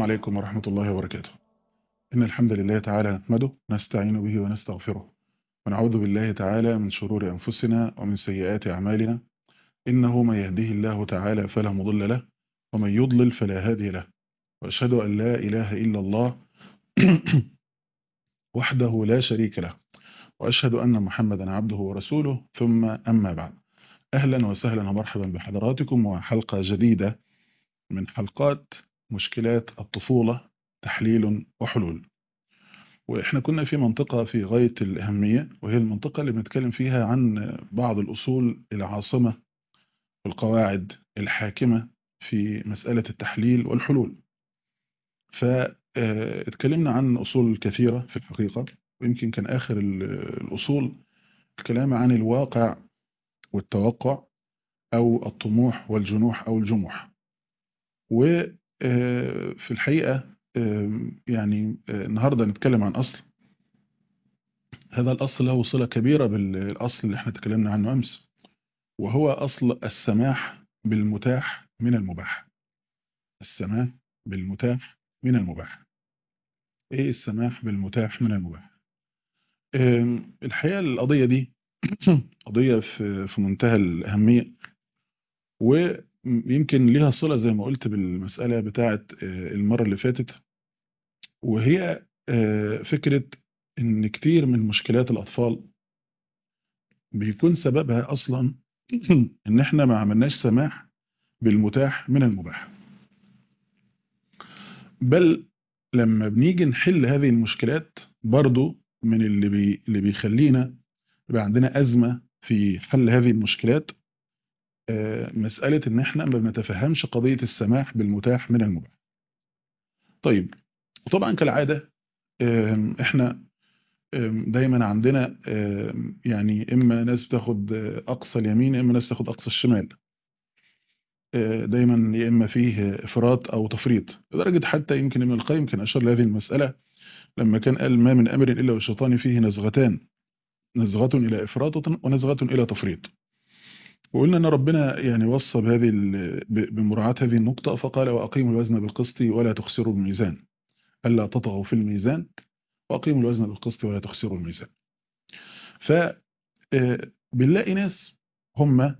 عليكم ورحمة الله وبركاته إن الحمد لله تعالى نحمده نستعين به ونستغفره ونعوذ بالله تعالى من شرور أنفسنا ومن سيئات أعمالنا إنه من يهده الله تعالى فلا مضل له ومن يضلل فلا هادي له وأشهد أن لا إله إلا الله وحده لا شريك له وأشهد أن محمدا عبده ورسوله ثم أما بعد أهلا وسهلا ومرحبا بحضراتكم وحلقة جديدة من حلقات مشكلات الطفولة تحليل وحلول وإحنا كنا في منطقة في غاية الأهمية وهي المنطقة اللي بنتكلم فيها عن بعض الأصول العاصمة والقواعد الحاكمة في مسألة التحليل والحلول فاتكلمنا عن أصول كثيرة في الحقيقة ويمكن كان آخر الأصول الكلام عن الواقع والتوقع أو الطموح والجنوح أو الجموح وفي الحقيقة يعني النهاردة نتكلم عن أصل هذا الأصل له صلة كبيرة بالأصل اللي احنا تكلمنا عنه أمس وهو أصل السماح بالمتاح من المباح السماح بالمتاح من المباح ايه السماح بالمتاح من المباح الحقيقة القضية دي قضية في منتهى الأهمية ويمكن ليها صلة زي ما قلت بالمسألة بتاعة المرة اللي فاتت وهي فكرة ان كتير من مشكلات الأطفال بيكون سببها أصلا ان احنا ما عملناش سماح بالمتاح من المباح بل لما بنيجي نحل هذه المشكلات برضو من اللي, بي اللي بيخلينا يبقى عندنا أزمة في حل هذه المشكلات مسألة ان احنا ما بنتفهمش قضية السماح بالمتاح من المباح طيب وطبعا كالعادة احنا دايما عندنا يعني اما ناس بتاخد اقصى اليمين اما ناس تاخد اقصى الشمال دايما يا اما فيه افراط او تفريط لدرجة حتى يمكن ابن القيم كان اشار لهذه المسألة لما كان قال ما من امر الا والشيطان فيه نزغتان نزغة الى افراط ونزغة الى تفريط وقلنا ان ربنا يعني وصى بهذه بمراعاة هذه النقطة فقال واقيموا الوزن بالقسط ولا تخسروا الميزان الا تطغوا في الميزان واقيموا الوزن بالقسط ولا تخسروا الميزان ف بنلاقي ناس هم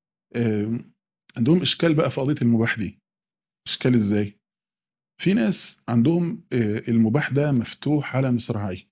عندهم اشكال بقى في قضيه المباح دي اشكال ازاي في ناس عندهم المباح ده مفتوح على مصراعي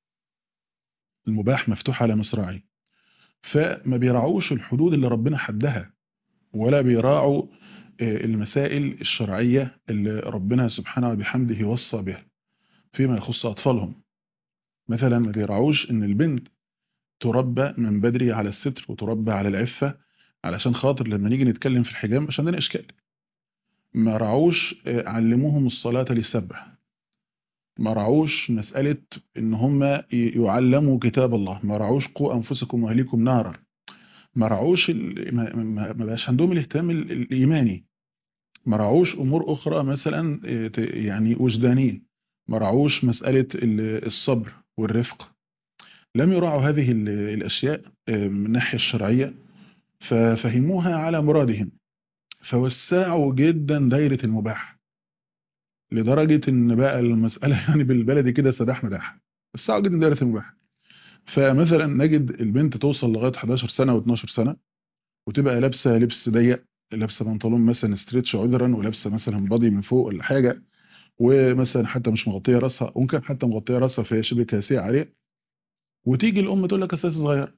المباح مفتوح على مصراعي فما بيراعوش الحدود اللي ربنا حدها ولا بيراعوا المسائل الشرعية اللي ربنا سبحانه وبحمده وصى بها فيما يخص أطفالهم مثلا ما بيراعوش ان البنت تربى من بدري على الستر وتربى على العفة علشان خاطر لما نيجي نتكلم في الحجاب مش عندنا اشكال ما رعوش علموهم الصلاة للسبع ما رعوش مسألة ان هم يعلموا كتاب الله ما رعوش قوا انفسكم واهليكم نارا ما رعوش ما بقاش عندهم الاهتمام الايماني ما رعوش امور اخرى مثلا يعني وجدانيه ما رعوش مسألة الصبر والرفق لم يراعوا هذه الاشياء من الناحية الشرعية ففهموها على مرادهم فوسعوا جدا دايرة المباح لدرجة ان بقى المسألة يعني بالبلدي كده سداح مداح وسعوا جدا دايرة المباح فمثلا نجد البنت توصل لغاية 11 سنة و12 سنة وتبقى لابسة لبس ضيق لابسة بنطلون مثلا ستريتش عذرا ولابسة مثلا بادي من فوق ولا حاجة ومثلا حتى مش مغطية راسها وممكن حتى مغطية راسها فهي شبه كاسية عليه وتيجي الام تقول لك اساس صغير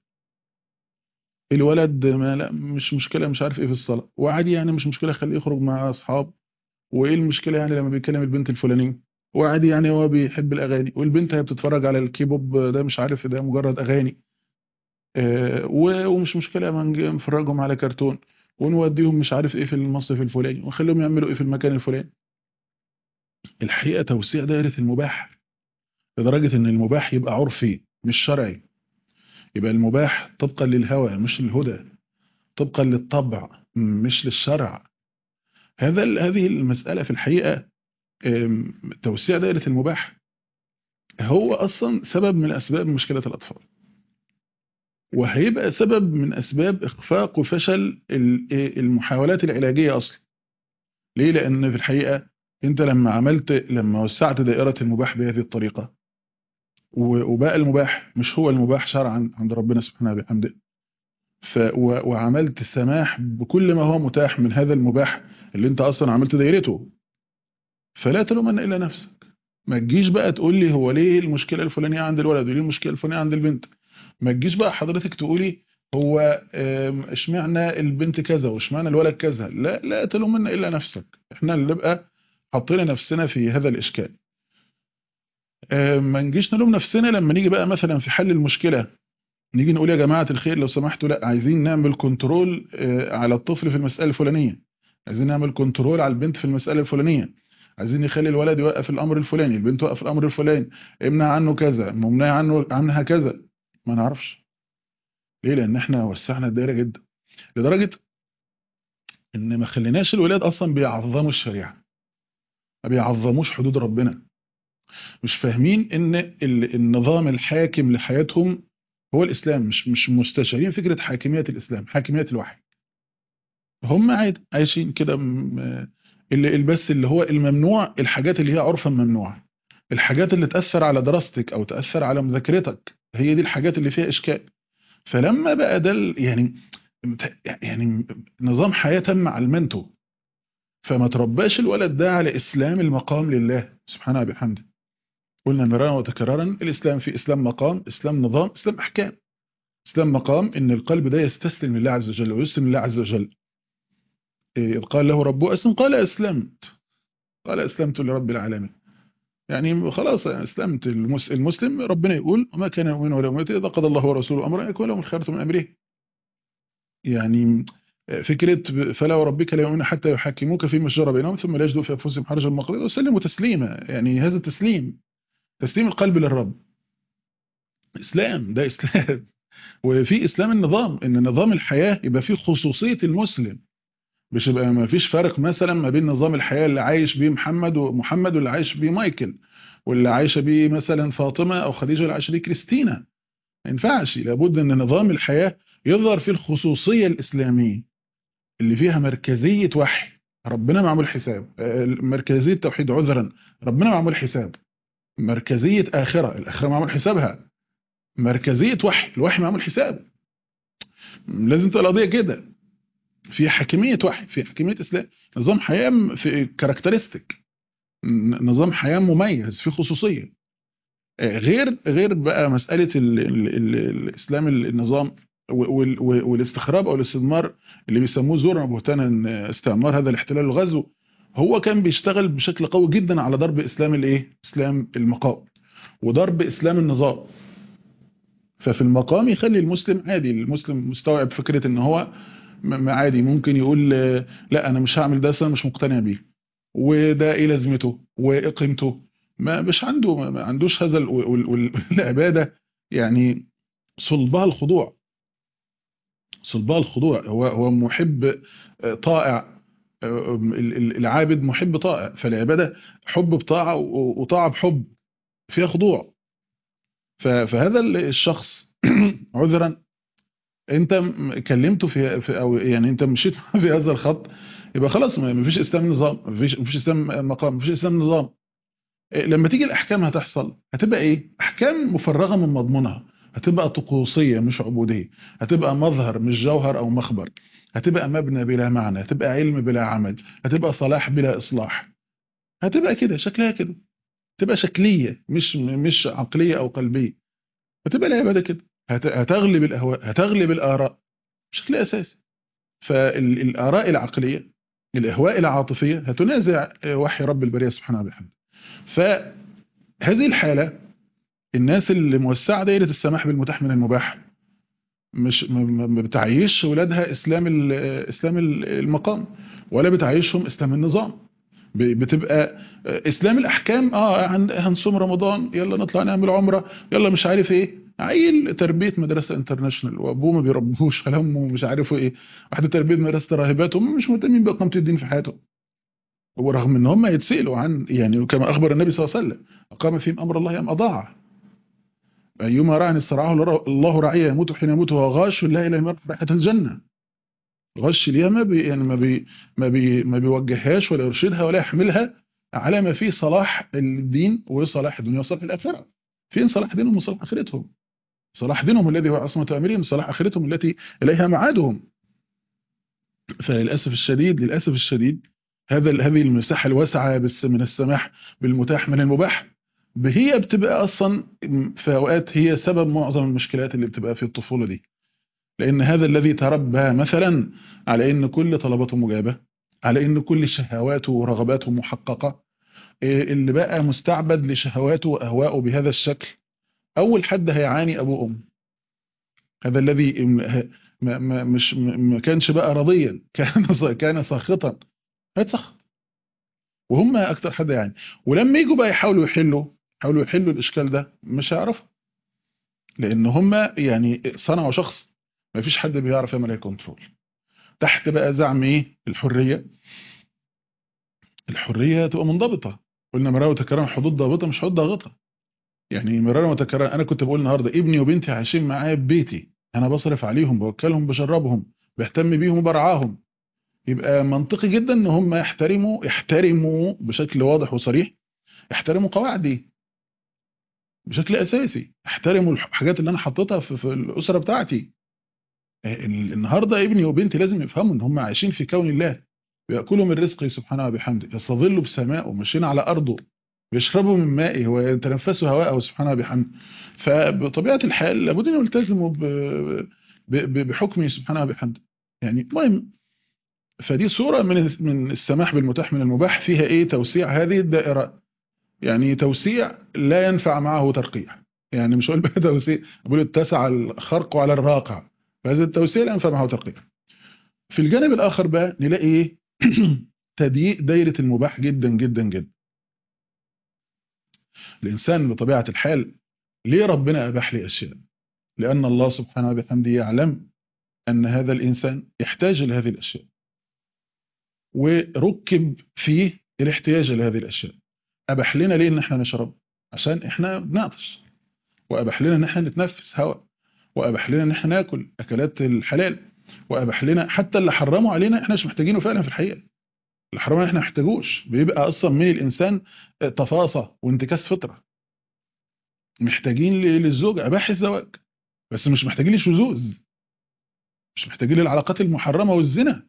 الولد ما لا مش مشكلة مش عارف ايه في الصلاة وعادي يعني مش مشكلة خليه يخرج مع اصحاب وايه المشكلة يعني لما بيكلم البنت الفلانية وعادي يعني هو بيحب الاغاني والبنت هي بتتفرج على الكيبوب ده مش عارف ده مجرد اغاني آه ومش مشكلة ما نفرجهم على كرتون ونوديهم مش عارف ايه في المصيف الفلاني ونخليهم يعملوا ايه في المكان الفلاني الحقيقة توسيع دائرة المباح لدرجة ان المباح يبقى عرفي مش شرعي يبقى المباح طبقا للهوى مش للهدى طبقا للطبع مش للشرع هذا هذه المسألة في الحقيقة توسيع دائرة المباح هو أصلا سبب من أسباب مشكلة الأطفال وهيبقى سبب من أسباب إخفاق وفشل المحاولات العلاجية أصلا ليه؟ لأن في الحقيقة انت لما عملت لما وسعت دائرة المباح بهذه الطريقة وبقى المباح مش هو المباح شرعا عند ربنا سبحانه وبحمده ف وعملت السماح بكل ما هو متاح من هذا المباح اللي انت اصلا عملت دايرته فلا تلومن الا نفسك ما تجيش بقى تقول لي هو ليه المشكله الفلانيه عند الولد وليه المشكله الفلانيه عند البنت ما تجيش بقى حضرتك تقولي هو اشمعنى البنت كذا واشمعنى الولد كذا لا لا تلومن الا نفسك احنا اللي نبقى حاطين نفسنا في هذا الاشكال ما نجيش نلوم نفسنا لما نيجي بقى مثلا في حل المشكله نيجي نقول يا جماعه الخير لو سمحتوا لا عايزين نعمل كنترول على الطفل في المساله الفلانيه عايزين نعمل كنترول على البنت في المساله الفلانيه عايزين نخلي الولد يوقف الامر الفلاني البنت توقف الامر الفلاني امنع عنه كذا ممنع عنه عنها كذا ما نعرفش ليه لان احنا وسعنا الدايره جدا لدرجه ان ما خليناش الولاد اصلا بيعظموا الشريعه ما بيعظموش حدود ربنا مش فاهمين ان النظام الحاكم لحياتهم هو الاسلام مش مش مستشعرين فكره حاكميه الاسلام حاكميه الوحي هم عادي عايشين كده اللي بس اللي هو الممنوع الحاجات اللي هي عرفا ممنوعه الحاجات اللي تاثر على دراستك او تاثر على مذاكرتك هي دي الحاجات اللي فيها اشكال فلما بقى ده يعني يعني نظام حياه تم علمنته فما ترباش الولد ده على اسلام المقام لله سبحانه وبحمده قلنا مرارا وتكرارا الاسلام في اسلام مقام اسلام نظام اسلام احكام اسلام مقام ان القلب ده يستسلم لله عز وجل ويسلم لله عز وجل إذ قال له ربه أسلم قال أسلمت قال أسلمت لرب العالمين يعني خلاص يعني أسلمت المسلم ربنا يقول وما كان يؤمن ولا يؤمن إذا قضى الله ورسوله أمرا يكون لهم الخيرة من أمره يعني فكرة فلا وربك لا يؤمن حتى يحكموك فيما شجر بينهم ثم لا يجدوا في أنفسهم حرجا مما قضيت وسلموا تسليما يعني هذا تسليم تسليم القلب للرب إسلام ده إسلام وفي إسلام النظام إن نظام الحياة يبقى فيه خصوصية المسلم مش يبقى ما فيش فرق مثلا ما بين نظام الحياة اللي عايش بيه محمد ومحمد واللي عايش بيه مايكل واللي عايشه بيه مثلا فاطمة أو خديجة واللي عايشه بيه كريستينا ما ينفعش لابد أن نظام الحياة يظهر فيه الخصوصية الإسلامية اللي فيها مركزية وحي ربنا معمول حساب مركزية توحيد عذرا ربنا معمول حساب مركزية آخرة الآخرة معمول حسابها مركزية وحي الوحي معمول حساب لازم تبقى القضية كده في حاكمية وحي في حاكمية إسلام نظام حياة في كاركترستيك نظام حياة مميز في خصوصية غير غير بقى مسألة ال ال ال الإسلام النظام والاستخراب أو الاستثمار اللي بيسموه زورا وبهتانا استعمار هذا الاحتلال الغزو هو كان بيشتغل بشكل قوي جدا على ضرب إسلام الايه إسلام المقام وضرب إسلام النظام ففي المقام يخلي المسلم عادي المسلم مستوعب فكرة ان هو عادي ممكن يقول لا انا مش هعمل ده اصلا مش مقتنع بيه وده ايه لازمته وايه قيمته ما مش عنده ما عندوش هذا والعباده يعني صلبها الخضوع صلبها الخضوع هو هو محب طائع العابد محب طائع فالعباده حب بطاعه وطاعه بحب فيها خضوع فهذا الشخص عذرا انت كلمته في, في او يعني انت مشيت في هذا الخط يبقى خلاص ما فيش اسلام نظام ما فيش ما فيش اسلام مقام ما فيش اسلام نظام لما تيجي الاحكام هتحصل هتبقى ايه احكام مفرغه من مضمونها هتبقى طقوسيه مش عبوديه هتبقى مظهر مش جوهر او مخبر هتبقى مبنى بلا معنى هتبقى علم بلا عمل هتبقى صلاح بلا اصلاح هتبقى كده شكلها كده تبقى شكليه مش مش عقليه او قلبيه هتبقى العباده كده هتغلب الاهواء هتغلب الاراء بشكل اساسي فالاراء العقليه الاهواء العاطفيه هتنازع وحي رب البريه سبحانه وبحمده فهذه الحاله الناس اللي موسعه دايره السماح بالمتاح من المباح مش ما بتعيش ولادها اسلام اسلام المقام ولا بتعيشهم اسلام النظام بتبقى اسلام الاحكام اه هنصوم رمضان يلا نطلع نعمل عمره يلا مش عارف ايه عيل تربيه مدرسه انترناشونال وابوه ما بيربوش ولا امه مش عارفوا ايه واحده تربيه مدرسه راهبات هم مش مهتمين باقامه الدين في حياتهم ورغم ان هم يتسالوا عن يعني كما اخبر النبي صلى الله عليه وسلم اقام فيهم امر الله ام اضاعه ايما راع استرعاه الله رعيه يموت حين يموت وهو غاش لا اله الا رائحه الجنه غش ليها ما بي يعني ما بي ما بي ما بيوجههاش ولا يرشدها ولا يحملها على ما فيه صلاح الدين وصلاح الدنيا وصلاح الاخره فين صلاح دينهم وصلاح اخرتهم صلاح دينهم الذي هو عصمه امرهم صلاح اخرتهم التي اليها معادهم فللاسف الشديد للاسف الشديد هذا هذه المساحه الواسعه بس من السماح بالمتاح من المباح هي بتبقى اصلا في اوقات هي سبب معظم المشكلات اللي بتبقى في الطفوله دي لان هذا الذي تربى مثلا على ان كل طلباته مجابه على ان كل شهواته ورغباته محققه اللي بقى مستعبد لشهواته واهواءه بهذا الشكل اول حد هيعاني ابوه وامه هذا الذي ما ما مش ما كانش بقى راضيا كان كان ساخطا هيتسخط وهم اكتر حد يعني ولما يجوا بقى يحاولوا يحلوا يحاولوا يحلوا الاشكال ده مش هيعرفوا لان هم يعني صنعوا شخص ما فيش حد بيعرف يعمل عليه كنترول تحت بقى زعم ايه الحريه الحريه تبقى منضبطه قلنا مراره وتكرار حدود ضابطه مش حدود ضاغطه يعني مراره وتكرار انا كنت بقول النهارده ابني وبنتي عايشين معايا في بيتي انا بصرف عليهم بوكلهم بشربهم بهتم بيهم وبرعاهم يبقى منطقي جدا ان هم يحترموا يحترموا بشكل واضح وصريح يحترموا قواعدي بشكل اساسي يحترموا الحاجات اللي انا حطيتها في, في الاسره بتاعتي النهارده ابني وبنتي لازم يفهموا ان هم عايشين في كون الله بياكلوا من رزقه سبحانه وبحمده يستظلوا بسمائه ماشيين على ارضه بيشربوا من مائه ويتنفسوا هواءه سبحانه وبحمده فبطبيعه الحال لابد ان يلتزموا بحكمه سبحانه وبحمده يعني المهم فدي صوره من من السماح بالمتاح من المباح فيها ايه توسيع هذه الدائره يعني توسيع لا ينفع معه ترقيع يعني مش هقول بقى توسيع بقول اتسع الخرق على الراقع فهذا التوسيع لا ينفع معه ترقيع في الجانب الاخر بقى نلاقي ايه تضييق دايره المباح جدا جدا جدا الانسان بطبيعه الحال ليه ربنا اباح لي اشياء لان الله سبحانه وبحمده يعلم ان هذا الانسان يحتاج لهذه الاشياء وركب فيه الاحتياج لهذه الاشياء اباح لنا ليه ان احنا نشرب عشان احنا بنعطش واباح لنا ان احنا نتنفس هواء واباح لنا ان احنا ناكل اكلات الحلال واباح لنا حتى اللي حرموا علينا احنا مش محتاجينه فعلا في الحقيقه اللي حرموا احنا محتاجوش بيبقى اصلا من الانسان تفاصه وانتكاس فطره محتاجين للزوج اباح الزواج بس مش محتاجين للشذوذ مش محتاجين للعلاقات المحرمه والزنا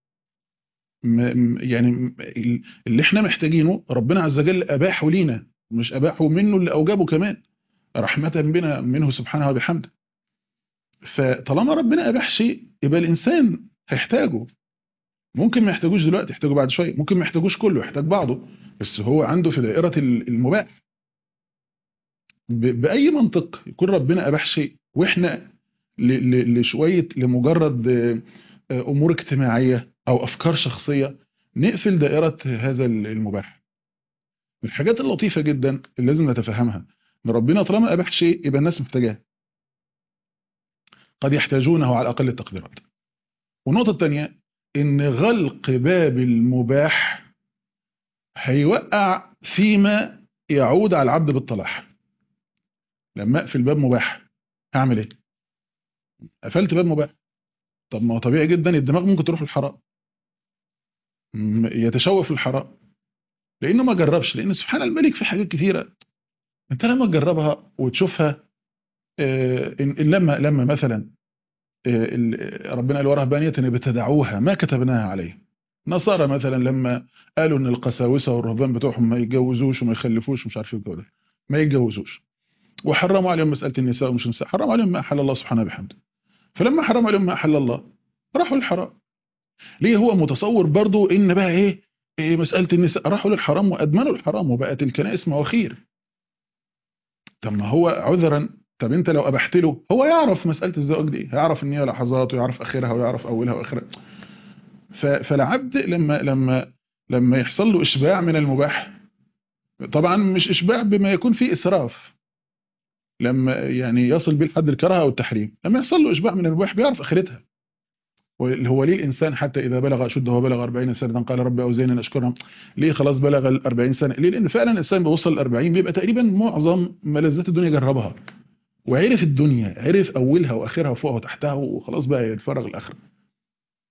يعني اللي احنا محتاجينه ربنا عز وجل اباحه لينا مش اباحه منه اللي اوجبه كمان رحمه بنا منه سبحانه وبحمده فطالما ربنا اباح شيء يبقى الانسان هيحتاجه ممكن ما يحتاجوش دلوقتي يحتاجه بعد شويه ممكن ما يحتاجوش كله يحتاج بعضه بس هو عنده في دائره المباح باي منطق يكون ربنا اباح شيء واحنا لشويه لمجرد امور اجتماعيه او افكار شخصيه نقفل دائره هذا المباح من الحاجات اللطيفه جدا اللي لازم نتفهمها ان ربنا طالما اباح شيء يبقى الناس محتاجاه قد يحتاجونه على اقل التقديرات والنقطه الثانيه ان غلق باب المباح هيوقع فيما يعود على العبد بالطلاح لما اقفل باب مباح هعمل ايه قفلت باب مباح طب ما هو طبيعي جدا الدماغ ممكن تروح للحرام يتشوف للحرام لانه ما جربش لان سبحان الملك في حاجات كثيره انت لما تجربها وتشوفها لما لما مثلا ربنا قال ورهبانية ابتدعوها ما كتبناها عليه نصارى مثلا لما قالوا ان القساوسه والرهبان بتوعهم ما يتجوزوش وما يخلفوش ومش عارف ايه كده ما يتجوزوش وحرموا عليهم مساله النساء ومش النساء حرموا عليهم ما احل الله سبحانه بحمده فلما حرموا عليهم ما احل الله راحوا للحرام ليه هو متصور برضو ان بقى ايه, إيه مساله النساء راحوا للحرام وادمنوا الحرام وبقت الكنائس مواخير طب ما هو عذرا طب انت لو ابحت له هو يعرف مساله الزواج دي هيعرف ان هي لحظات ويعرف اخرها ويعرف اولها واخرها فالعبد لما لما لما يحصل له اشباع من المباح طبعا مش اشباع بما يكون فيه اسراف لما يعني يصل به لحد الكراهه او التحريم لما يحصل له اشباع من المباح بيعرف اخرتها هو ليه الانسان حتى اذا بلغ اشده وبلغ 40 سنه قال ربي اوزعني ان اشكرها ليه خلاص بلغ ال 40 سنه ليه لان فعلا الانسان بيوصل ل 40 بيبقى تقريبا معظم ملذات الدنيا جربها وعرف الدنيا عرف اولها واخرها وفوقها وتحتها وخلاص بقى يتفرغ الاخره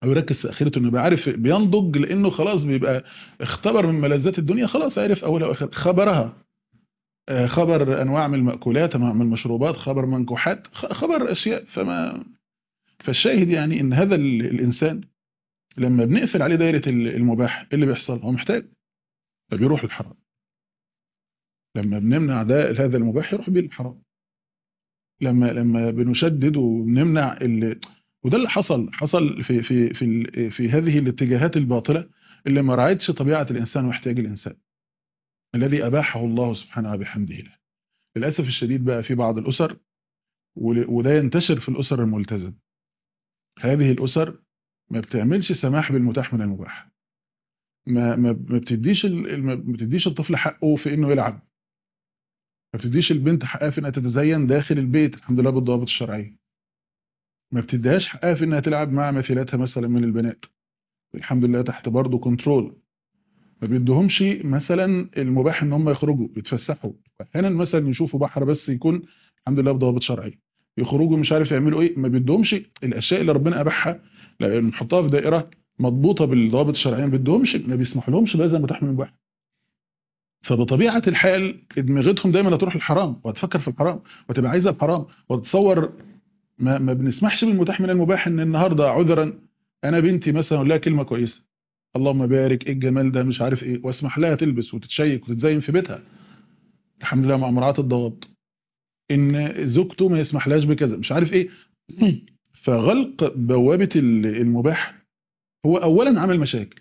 او يركز في اخرته انه يبقى عارف بينضج لانه خلاص بيبقى اختبر من ملذات الدنيا خلاص عرف اولها واخرها خبرها آه، خبر انواع من المأكولات انواع من المشروبات خبر منكوحات خ- خبر اشياء فما فالشاهد يعني ان هذا ال- الانسان لما بنقفل عليه دايره ال- المباح إيه اللي بيحصل هو محتاج فبيروح للحرام لما بنمنع ده هذا المباح يروح بيه للحرام لما لما بنشدد وبنمنع ال... وده اللي حصل حصل في في في ال- في هذه الاتجاهات الباطله اللي ما راعتش طبيعه الانسان واحتياج الانسان الذي اباحه الله سبحانه وبحمده له للاسف الشديد بقى في بعض الاسر ول- وده ينتشر في الاسر الملتزم هذه الاسر ما بتعملش سماح بالمتاح من المباح ما ما ما بتديش ال- ما بتديش الطفل حقه في انه يلعب ما بتديش البنت حقها في انها تتزين داخل البيت الحمد لله بالضوابط الشرعيه ما بتديهاش حقها في انها تلعب مع مثيلاتها مثلا من البنات الحمد لله تحت برضه كنترول ما بيدوهمش مثلا المباح ان هم يخرجوا يتفسحوا احيانا مثلا يشوفوا بحر بس يكون الحمد لله بضوابط شرعيه يخرجوا مش عارف يعملوا ايه ما بيدوهمش الاشياء اللي ربنا اباحها لا، نحطها في دائره مضبوطه بالضوابط الشرعيه ما بيدوهمش ما بيسمحلهمش بهذا المتاح من المباح فبطبيعه الحال دماغتهم دايما هتروح للحرام وهتفكر في الحرام وتبقى عايزه الحرام وتتصور ما, ما بنسمحش بالمتاح من المباح ان النهارده عذرا انا بنتي مثلا اقول لها كلمه كويسه اللهم بارك ايه الجمال ده مش عارف ايه واسمح لها تلبس وتتشيك وتتزين في بيتها الحمد لله مع مراعاه الضوابط ان زوجته ما يسمحلهاش بكذا مش عارف ايه فغلق بوابه ال- المباح هو اولا عمل مشاكل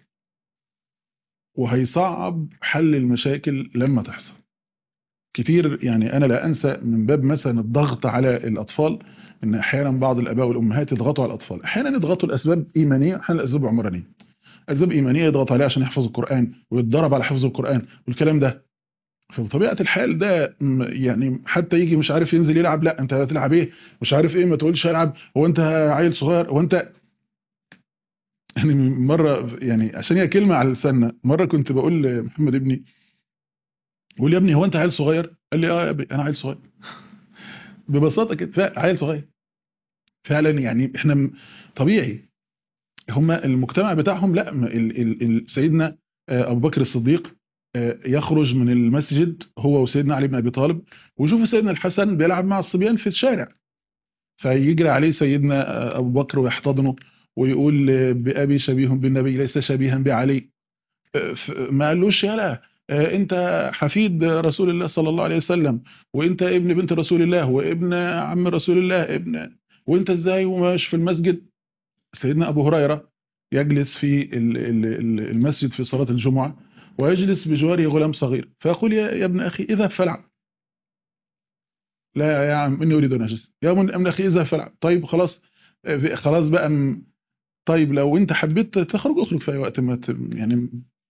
وهيصعب حل المشاكل لما تحصل كتير يعني انا لا انسى من باب مثلا الضغط على الاطفال ان احيانا بعض الاباء والامهات يضغطوا على الاطفال احيانا يضغطوا لاسباب ايمانيه احيانا لاسباب عمرانيه اسباب ايمانيه يضغط عليه عشان يحفظ القران ويتدرب على حفظ القران والكلام ده فبطبيعه الحال ده م- يعني حتى يجي مش عارف ينزل يلعب لا انت هتلعب ايه مش عارف ايه ما تقولش العب هو انت عيل صغير هو انت يعني مره يعني عشان هي كلمه على لساننا مره كنت بقول لمحمد ابني بقول يا ابني هو انت عيل صغير قال لي اه يا ابني انا عيل صغير ببساطه كده فع- عيل صغير فعلا يعني احنا م- طبيعي هما المجتمع بتاعهم لا م- ال ال ال سيدنا آه، ابو بكر الصديق آه، يخرج من المسجد هو وسيدنا علي بن ابي طالب ويشوف سيدنا الحسن بيلعب مع الصبيان في الشارع فيجري عليه سيدنا آه، ابو بكر ويحتضنه ويقول آه، بابي شبيه بالنبي ليس شبيها بعلي آه، ف- ما قالوش يلا آه، انت حفيد رسول الله صلى الله عليه وسلم وانت ابن بنت رسول الله وابن عم رسول الله ابن وانت ازاي ومش في المسجد سيدنا ابو هريره يجلس في ال- ال- ال- المسجد في صلاه الجمعه ويجلس بجواره غلام صغير فيقول يا يا ابن اخي اذهب فالعب لا يا عم اني اريد ان اجلس يا من ابن اخي اذهب فالعب طيب خلاص آه، في- خلاص بقى م- طيب لو انت حبيت تخرج اخرج في اي وقت ما ت- يعني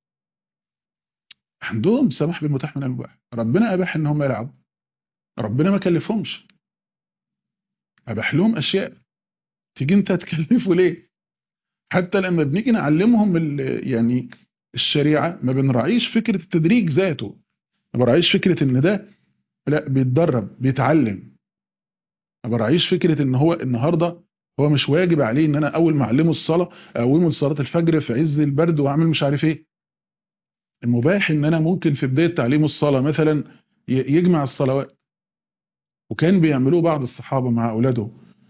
عندهم سماح بالمتاح من المباح ربنا اباح ان هم يلعبوا ربنا ما كلفهمش اباح لهم اشياء تيجي انت تكلفه ليه حتى لما بنيجي نعلمهم ال- يعني الشريعه ما بنراعيش فكره التدريج ذاته ما براعيش فكره ان ده لا بيتدرب بيتعلم ما براعيش فكره ان هو النهارده هو مش واجب عليه ان انا اول ما اعلمه الصلاه اقومه لصلاه الفجر في عز البرد واعمل مش عارف ايه المباح ان انا ممكن في بدايه تعليمه الصلاه مثلا ي- يجمع الصلوات وكان بيعملوه بعض الصحابه مع اولاده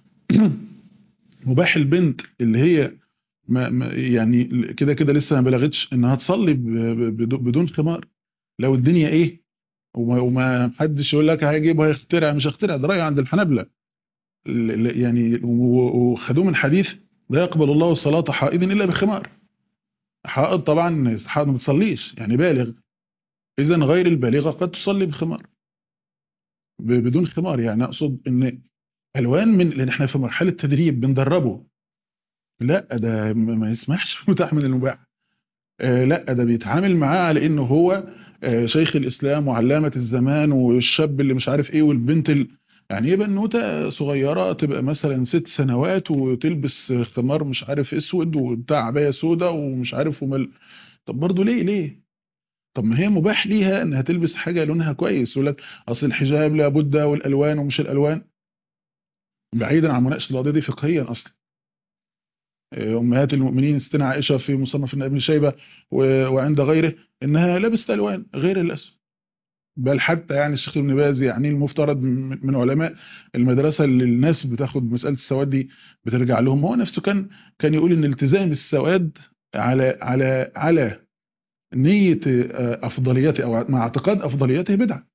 مباح البنت اللي هي ما ما- يعني كده كده لسه ما بلغتش انها تصلي ب- ب- بدون بدون خمار لو الدنيا ايه وما وما حدش يقول لك هيجيب هيخترع مش هيخترع ده راي عند الحنابلة ال- ال- يعني و- وخدوه من حديث لا يقبل الله صلاة حائض الا بخمار حائض طبعا حائض ما بتصليش يعني بالغ اذا غير البالغه قد تصلي بخمار ب- بدون خمار يعني اقصد ان الوان من لان احنا في مرحله تدريب بندربه لا ده ما ما يسمحش متاح من المباح آه، لا ده بيتعامل معاه على انه هو آه، شيخ الاسلام وعلامه الزمان والشاب اللي مش عارف ايه والبنت ال... يعني ايه بنوته صغيره تبقى مثلا ست سنوات وتلبس خمار مش عارف اسود وبتاع عبايه سودا ومش عارف ومل طب برضه ليه ليه طب ما هي مباح ليها انها تلبس حاجه لونها كويس يقول لك اصل الحجاب لابد والالوان ومش الالوان بعيدا عن مناقشه القضيه دي فقهيا اصلا امهات المؤمنين ستنا عائشه في مصنف ابن شيبه وعند غيره انها لبست الوان غير الاسود بل حتى يعني الشيخ ابن باز يعني المفترض من علماء المدرسه اللي الناس بتاخد مساله السواد دي بترجع لهم هو نفسه كان كان يقول ان التزام السواد على على على نيه افضليته او مع اعتقاد افضليته بدعه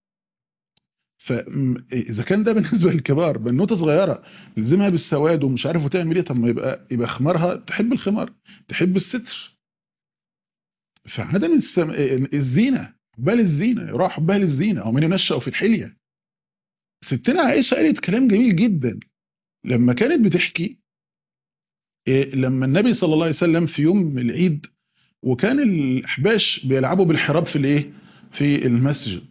فاذا كان ده بالنسبه للكبار بنوته صغيره لزمها بالسواد ومش عارف وتعمل ايه طب ما يبقى يبقى خمارها تحب الخمار تحب الستر فعدم السم... الزينه بال الزينه يراح حبها للزينه او من ينشأ في الحليه ستنا عائشه قالت كلام جميل جدا لما كانت بتحكي لما النبي صلى الله عليه وسلم في يوم العيد وكان الاحباش بيلعبوا بالحراب في الايه في المسجد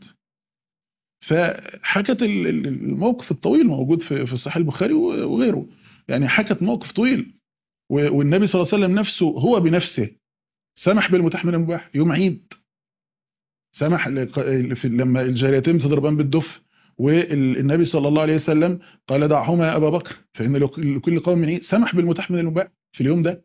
فحكت الموقف الطويل موجود في في صحيح البخاري وغيره يعني حكت موقف طويل والنبي صلى الله عليه وسلم نفسه هو بنفسه سمح بالمتاح من المباح يوم عيد سمح لما الجاريتين تضربان بالدف والنبي صلى الله عليه وسلم قال دعهما يا ابا بكر فان لكل قوم من عيد سمح بالمتاح من المباح في اليوم ده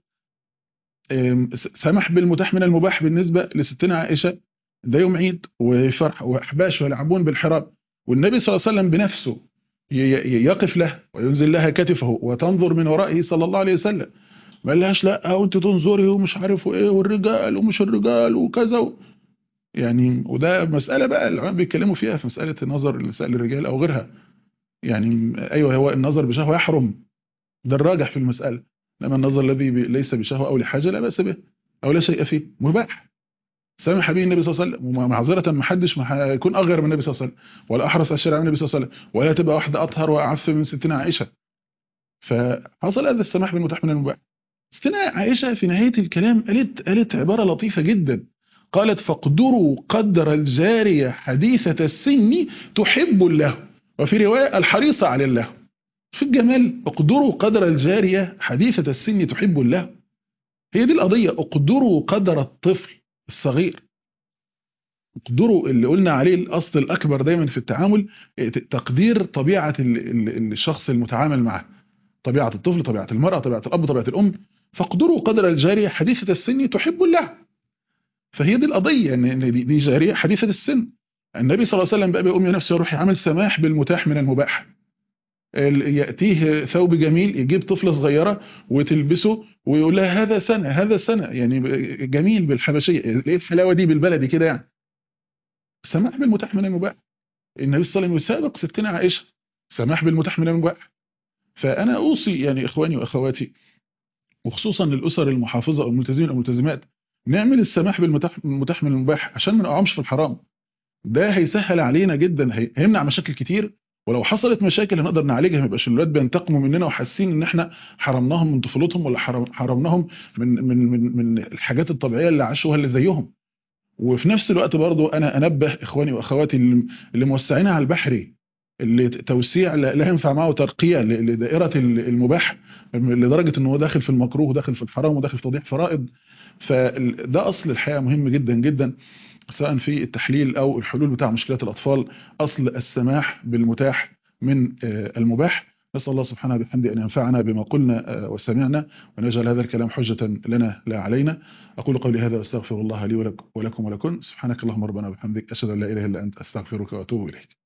سمح بالمتاح من المباح بالنسبه لستنا عائشه ده يوم عيد وفرح واحباش ويلعبون بالحراب والنبي صلى الله عليه وسلم بنفسه يقف له وينزل لها كتفه وتنظر من ورائه صلى الله عليه وسلم ما لهاش لا وانت تنظري ومش عارف ايه والرجال ومش الرجال وكذا و... يعني وده مساله بقى العلماء بيتكلموا فيها في مساله النظر لنساء الرجال او غيرها يعني ايوه هو النظر بشهوه يحرم ده الراجح في المساله لما النظر الذي ليس بشهوه او لحاجه لا باس به او لا شيء فيه مباح سامح به النبي صلى الله عليه وسلم ومعذره ما حدش هيكون اغير من النبي صلى الله عليه وسلم ولا احرص على الشرع من النبي صلى الله عليه وسلم ولا تبقى واحده اطهر واعف من ستنا عائشه فحصل هذا السماح بالمتاح من المباح ستنا عائشه في نهايه الكلام قالت قالت عباره لطيفه جدا قالت فاقدروا قدر الجاريه حديثه السن تحب الله وفي روايه الحريصه على الله في الجمال اقدروا قدر الجاريه حديثه السن تحب الله هي دي القضيه اقدروا قدر الطفل الصغير اقدروا اللي قلنا عليه الاصل الاكبر دايما في التعامل تقدير طبيعه الشخص المتعامل معه طبيعه الطفل طبيعه المراه طبيعه الاب طبيعه الام فاقدروا قدر الجاريه حديثه السن تحب الله فهي دي القضيه ان دي جاريه حديثه السن النبي صلى الله عليه وسلم بقى بيقوم نفسه يروح يعمل سماح بالمتاح من المباح ياتيه ثوب جميل يجيب طفله صغيره وتلبسه ويقول لها هذا سنه هذا سنه يعني جميل بالحبشيه ايه الحلاوه دي بالبلدي كده يعني سماح بالمتاح من المباح النبي صلى الله عليه وسلم يسابق ستنا عائشه سماح بالمتاح من المباح فانا اوصي يعني اخواني واخواتي وخصوصا للاسر المحافظه والملتزمين والملتزمات نعمل السماح بالمتاح من المباح عشان ما نقعمش في الحرام ده هيسهل علينا جدا هيمنع مشاكل كتير ولو حصلت مشاكل هنقدر نعالجها ما يبقاش الولاد بينتقموا مننا وحاسين ان احنا حرمناهم من طفولتهم ولا حرمناهم من من من من الحاجات الطبيعيه اللي عاشوها اللي زيهم وفي نفس الوقت برضو انا انبه اخواني واخواتي اللي موسعينها على البحري اللي توسيع لا ينفع معه ترقيع لدائره المباح لدرجه ان هو داخل في المكروه وداخل في الحرام وداخل في تضييع فرائض فده اصل الحياه مهم جدا جدا سواء في التحليل او الحلول بتاع مشكلات الاطفال اصل السماح بالمتاح من المباح نسال الله سبحانه وبحمده ان ينفعنا بما قلنا وسمعنا ونجعل هذا الكلام حجه لنا لا علينا اقول قولي هذا واستغفر الله لي ولكم ولكم سبحانك اللهم ربنا وبحمدك اشهد ان لا اله الا انت استغفرك واتوب اليك